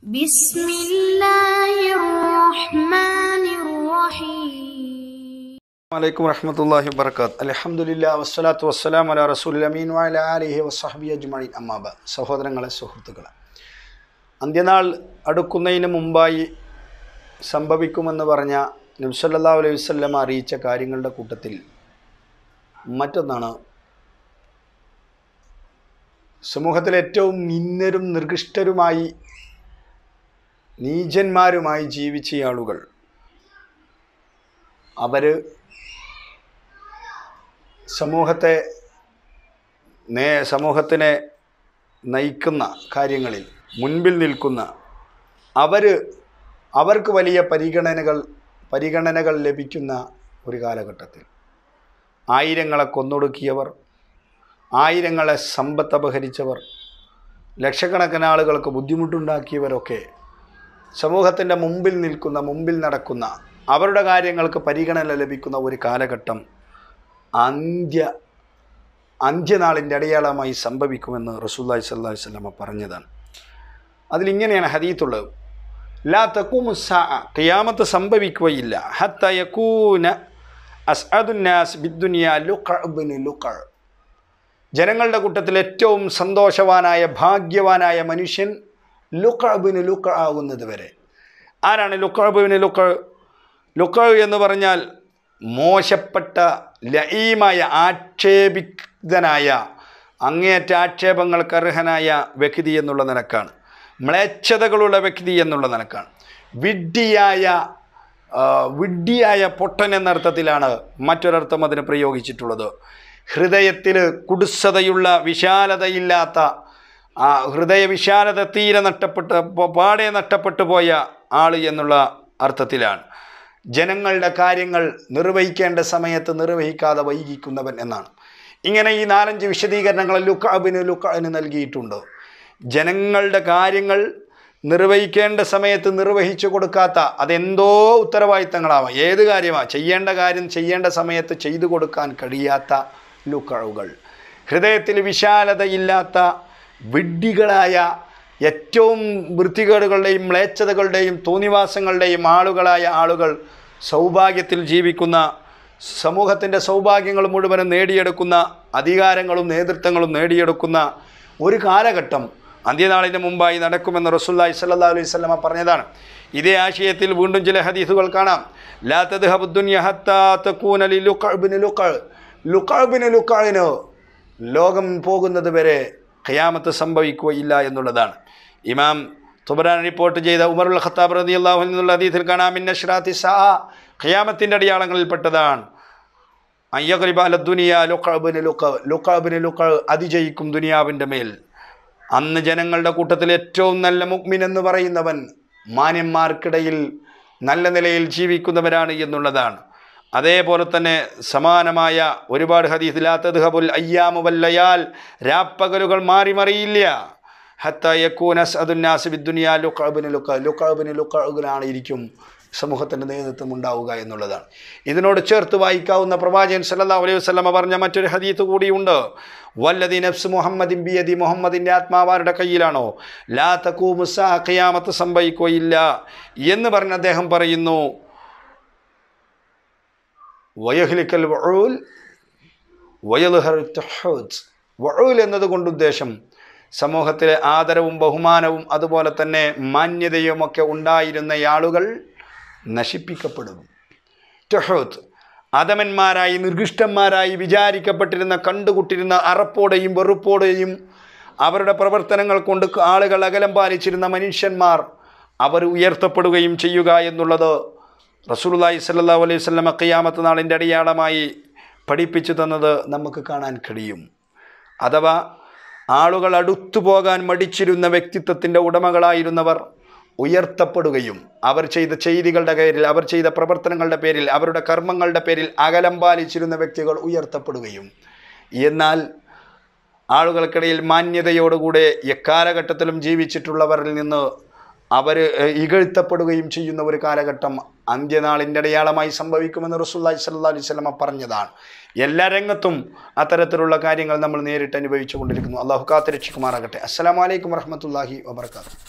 بسم الله الرحمن الرحيم വലൈക്കും വറഹമത്തല്ലാഹി വബർക്കാത്ത് അലഹമുല്ല വസ്സലാത്തു വസ്സലാം അല റസൂൽ അമീൻ വാല അലിഹി വസ്ഹബി അജ്മീൻ അമ്മാബ സഹോദരങ്ങളെ സുഹൃത്തുക്കളെ അന്ത്യനാൾ അടുക്കുന്നതിന് മുമ്പായി സംഭവിക്കുമെന്ന് പറഞ്ഞ നബ്സല്ലാ അലൈഹി വസ്ലം അറിയിച്ച കാര്യങ്ങളുടെ കൂട്ടത്തിൽ മറ്റൊന്നാണ് സമൂഹത്തിലെ ഏറ്റവും നിന്നരും നിർഗിഷ്ടരുമായി നീചന്മാരുമായി ജീവിച്ച ആളുകൾ അവർ സമൂഹത്തെ നേ സമൂഹത്തിനെ നയിക്കുന്ന കാര്യങ്ങളിൽ മുൻപിൽ നിൽക്കുന്ന അവർ അവർക്ക് വലിയ പരിഗണനകൾ പരിഗണനകൾ ലഭിക്കുന്ന ഒരു കാലഘട്ടത്തിൽ ആയിരങ്ങളെ കൊന്നൊടുക്കിയവർ ആയിരങ്ങളെ സമ്പത്ത് അപഹരിച്ചവർ ലക്ഷക്കണക്കിന് ആളുകൾക്ക് ബുദ്ധിമുട്ടുണ്ടാക്കിയവരൊക്കെ സമൂഹത്തിൻ്റെ മുമ്പിൽ നിൽക്കുന്ന മുമ്പിൽ നടക്കുന്ന അവരുടെ കാര്യങ്ങൾക്ക് പരിഗണന ലഭിക്കുന്ന ഒരു കാലഘട്ടം അന്ത്യ അന്ത്യനാളിൻ്റെ അടയാളമായി സംഭവിക്കുമെന്ന് റസൂല്ലായി സല്ലാഹു വല്ലമ പറഞ്ഞതാണ് അതിലിങ്ങനെയാണ് ഹദീത്തുള്ളത് ലാ തക്കൂമുസാ ഖിയാമത്ത് സംഭവിക്കുകയില്ല ഹത്ത യക്കൂന അസ്അദുന്നാസ് ബിദ്ദുനിയ ലുഖഅബ്നു ലുഖഅ ജനങ്ങളുടെ കൂട്ടത്തിൽ ഏറ്റവും സന്തോഷവാനായ ഭാഗ്യവാനായ മനുഷ്യൻ ലുഖഅബിന് ലുഖ ആകുന്നത് വരെ ആരാണ് ലുഖഅബിന് ലുഖ ലുഖ എന്ന് പറഞ്ഞാൽ മോശപ്പെട്ട ലഈമായ ആക്ഷേപിതനായ അങ്ങേയറ്റ ആക്ഷേപങ്ങൾക്ക് അർഹനായ വ്യക്തി എന്നുള്ള നിലക്കാണ് മ്ലേച്ഛതകളുള്ള വ്യക്തി എന്നുള്ള നിലക്കാണ് വിഡ്ഢിയായ ആ, വിഡ്ഢിയായ പൊട്ടൻ എന്നർത്ഥത്തിലാണ് മറ്റൊരർത്ഥം അതിന് പ്രയോഗിച്ചിട്ടുള്ളത് ഹൃദയത്തിൽ കുടുസതയുള്ള വിശാലതയില്ലാത്ത ആ ഹൃദയ വിശാലത തീരെ നഷ്ടപ്പെട്ട് പ- പാടെ നഷ്ടപ്പെട്ടു പോയ ആൾ എന്നുള്ള അർത്ഥത്തിലാണ് ജനങ്ങളുടെ കാര്യങ്ങൾ നിർവഹിക്കേണ്ട സമയത്ത് നിർവഹിക്കാതെ വൈകിക്കുന്നവൻ എന്നാണ് ഇങ്ങനെ ഈ നാലഞ്ച് വിശദീകരണങ്ങൾ ലുക്കാബിന് ലുക്കാബിന് നൽകിയിട്ടുണ്ട് ജനങ്ങളുടെ കാര്യങ്ങൾ നിർവഹിക്കേണ്ട സമയത്ത് നിർവഹിച്ചു കൊടുക്കാത്ത അതെന്തോ ഉത്തരവാദിത്തങ്ങളാവാം ഏത് കാര്യമാണ് ചെയ്യേണ്ട കാര്യം ചെയ്യേണ്ട സമയത്ത് ചെയ്തു കൊടുക്കാൻ കഴിയാത്ത ലുക്കഴുകൾ ഹൃദയത്തിൽ വിശാലതയില്ലാത്ത വിഡ്ഢികളായ ഏറ്റവും വൃത്തികേടുകളുടെയും മ്ലേച്ഛതകളുടെയും തോന്നിവാസങ്ങളുടെയും ആളുകളായ ആളുകൾ സൗഭാഗ്യത്തിൽ ജീവിക്കുന്ന സമൂഹത്തിൻ്റെ സൗഭാഗ്യങ്ങൾ മുഴുവനും നേടിയെടുക്കുന്ന അധികാരങ്ങളും നേതൃത്വങ്ങളും നേടിയെടുക്കുന്ന ഒരു കാലഘട്ടം അന്ത്യനാളിന് മുമ്പായി നടക്കുമെന്ന് റസൂല്ലായി സല്ലാ അലൈഹി സ്വലമ പറഞ്ഞതാണ് ഇതേ ആശയത്തിൽ വീണ്ടും ചില ഹദീസുകൾ കാണാം ലാ തദ്ഹബുദ്ദുനിയ ഹത്താ തകൂന ലിലുഖഅബിന് ലുഖഅ ലുഖഅബിന് ലുഖഅന് ലോകം പോകുന്നത് വരെ ഖിയാമത്ത് സംഭവിക്കുകയില്ല എന്നുള്ളതാണ് ഇമാം തുബരാൻ റിപ്പോർട്ട് ചെയ്ത ഉമറുൽ ഖത്താബ് റളിയല്ലാഹു അൻഹു എന്നുള്ള ഹദീസിൽ കാണാം ഇന്ന ശ്രാത്തി സാ ഖിയാമത്തിൻ്റെ അടയാളങ്ങളിൽപ്പെട്ടതാണ് അയ്യഗ്രിബ അല ദുനിയ ലുഖഅബിന് ലുഖ ലുഖഅബിന് ലുഖ അതിജയിക്കും ദുനിയാവിൻ്റെ മേൽ അന്ന് ജനങ്ങളുടെ കൂട്ടത്തിൽ ഏറ്റവും നല്ല മുക്മിൻ എന്ന് പറയുന്നവൻ മാന്യന്മാർക്കിടയിൽ നല്ല നിലയിൽ ജീവിക്കുന്നവരാണ് എന്നുള്ളതാണ് അതേപോലെ തന്നെ സമാനമായ ഒരുപാട് ഹദീസിലാത്തദ്ഹബുൽ അയ്യാമു വല്ലയാൽ രാപ്പകലുകൾ മാറി മറിയില്ല ഹത്ത യക്കൂനസ് അതുന്നാസ് ബിദ്ദുനിയ ലുഖഅബിന് ലുഖ ലുഖഅബിന് ലുഖഅബിനാണ് ഇരിക്കും സമൂഹത്തിൻ്റെ നേതൃത്വം ഉണ്ടാവുക എന്നുള്ളതാണ് ഇതിനോട് ചേർത്ത് വായിക്കാവുന്ന പ്രവാചകൻ സല്ലല്ലാഹു അലൈഹി വസല്ലമ പറഞ്ഞ മറ്റൊരു ഹദീത്ത് കൂടിയുണ്ട് വല്ലതി നഫ്സ് മുഹമ്മദിൻ ബിയദി മുഹമ്മദിൻ്റെ ആത്മാവാരുടെ കയ്യിലാണോ ലാ തക്കൂമുസ ഖിയാമത്ത് സംഭവിക്കുകയില്ല എന്ന് പറഞ്ഞ് അദ്ദേഹം പറയുന്നു വയഹ്ലിക്കൽ വഊൽ വയൽഹർ തഹൂദ് വഊൽ എന്നതുകൊണ്ട് ഉദ്ദേശം സമൂഹത്തിലെ ആദരവും ബഹുമാനവും അതുപോലെ തന്നെ മാന്യതയുമൊക്കെ ഉണ്ടായിരുന്ന ആളുകൾ നശിപ്പിക്കപ്പെടും ടഹൂത്ത് അധമന്മാരായി നിർഗിഷ്ടന്മാരായി വിചാരിക്കപ്പെട്ടിരുന്ന കണ്ടുകുട്ടിരുന്ന അറപ്പോടെയും വെറുപ്പോടെയും അവരുടെ പ്രവർത്തനങ്ങൾ കൊണ്ട് ആളുകൾ അകലം പാലിച്ചിരുന്ന മനുഷ്യന്മാർ അവർ ഉയർത്തപ്പെടുകയും ചെയ്യുക എന്നുള്ളത് റസൂലുള്ളാഹി സ്വല്ലല്ലാഹു അലൈഹി വസല്ലമ ഖിയാമത്ത് നാളിൻ്റെ അടയാളമായി പഠിപ്പിച്ചു തന്നത് നമുക്ക് കാണാൻ കഴിയും അഥവാ ആളുകൾ അടുത്തു പോകാൻ മടിച്ചിരുന്ന വ്യക്തിത്വത്തിൻ്റെ ഉടമകളായിരുന്നവർ ഉയർത്തപ്പെടുകയും അവർ ചെയ്ത ചെയ്തികളുടെ പേരിൽ അവർ ചെയ്ത പ്രവർത്തനങ്ങളുടെ പേരിൽ അവരുടെ കർമ്മങ്ങളുടെ പേരിൽ അകലം പാലിച്ചിരുന്ന വ്യക്തികൾ ഉയർത്തപ്പെടുകയും എന്നാൽ ആളുകൾക്കിടയിൽ മാന്യതയോടുകൂടെ എക്കാലഘട്ടത്തിലും ജീവിച്ചിട്ടുള്ളവരിൽ നിന്ന് അവർ ഇകഴ്ത്തപ്പെടുകയും ചെയ്യുന്ന ഒരു കാലഘട്ടം അന്ത്യനാളിൻ്റെ അടയാളമായി സംഭവിക്കുമെന്ന് റസൂല്ലായി സല്ലാ അലൈഹി സ്വലമ പറഞ്ഞതാണ് എല്ലാ രംഗത്തും അത്തരത്തിലുള്ള കാര്യങ്ങൾ നമ്മൾ നേരിട്ട് അനുഭവിച്ചു കൊണ്ടിരിക്കുന്നു അള്ളാഹു കാത്തിരക്ഷിക്കുമാറാകട്ടെ അസ്സലാമലൈക്കും വറഹമത്തല്ലാഹി വബർക്കാത്തു